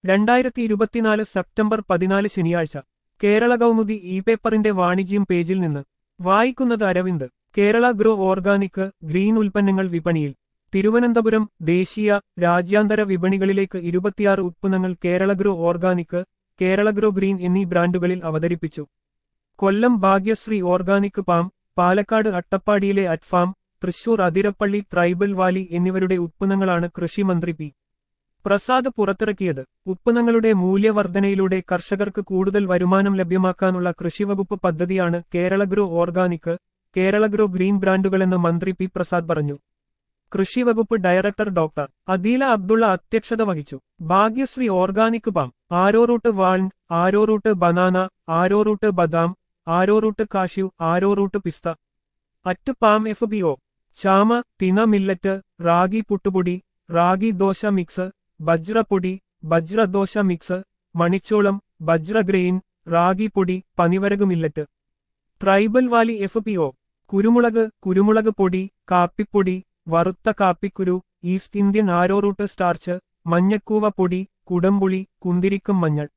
രണ്ടായിരത്തി ഇരുപത്തിനാല് സെപ്റ്റംബർ പതിനാല് ശനിയാഴ്ച കേരള കൗമുദി ഇ പേപ്പറിന്റെ വാണിജ്യം പേജിൽ നിന്ന് വായിക്കുന്നത് Aravind Kerala grow organic green ഉൽപ്പന്നങ്ങൾ വിപണിയിൽ തിരുവനന്തപുരം ദേശീയ രാജ്യാന്തര വിപണികളിലേക്ക് ഇരുപത്തിയാറ് ഉത്പന്നങ്ങൾ Kerala grow organic Kerala grow green എന്നീ ബ്രാൻഡുകളിൽ അവതരിപ്പിച്ചു കൊല്ലം ഭാഗ്യശ്രീ ഓർഗാനിക് പാം പാലക്കാട് അട്ടപ്പാടിയിലെ അറ്റ്ഫാം തൃശൂർ അതിരപ്പള്ളി ട്രൈബൽ വാലി എന്നിവരുടെ ഉത്പന്നങ്ങളാണ് കൃഷിമന്ത്രി പി പ്രസാദ് പുറത്തിറക്കിയത് ഉത്പന്നങ്ങളുടെ മൂല്യവർധനയിലൂടെ കർഷകർക്ക് കൂടുതൽ വരുമാനം ലഭ്യമാക്കാനുള്ള കൃഷിവകുപ്പ് പദ്ധതിയാണ് Kerala grow organic Kerala grow green ബ്രാൻഡുകളെന്ന് മന്ത്രി പി പ്രസാദ് പറഞ്ഞു കൃഷിവകുപ്പ് ഡയറക്ടർ ഡോക്ടർ അദീല അബ്ദുള്ള അധ്യക്ഷത വഹിച്ചു Bhagyashree organic farm arrowroot വാൾഡ് arrowroot banana arrowroot ബദാം arrowroot cashew arrowroot പിസ്ത at farm F B O ചാമ തിന മില്ലറ്റ് റാഗി പുട്ടുപൊടി റാഗി ദോശ മിക്സ് ബജ്രപ്പൊടി ബജ്രദോശ മിക്സ് മണിച്ചോളം ബജ്രഗ്രെയിൻ റാഗി പൊടി പനിവരക് millet tribal valley F P O കുരുമുളക് കുരുമുളക് പൊടി കാപ്പിപ്പൊടി വറുത്ത കാപ്പിക്കുരു East Indian arrowroot starch മഞ്ഞക്കൂവ പൊടി കുടംപുളി കുന്തിരിക്കം മഞ്ഞൾ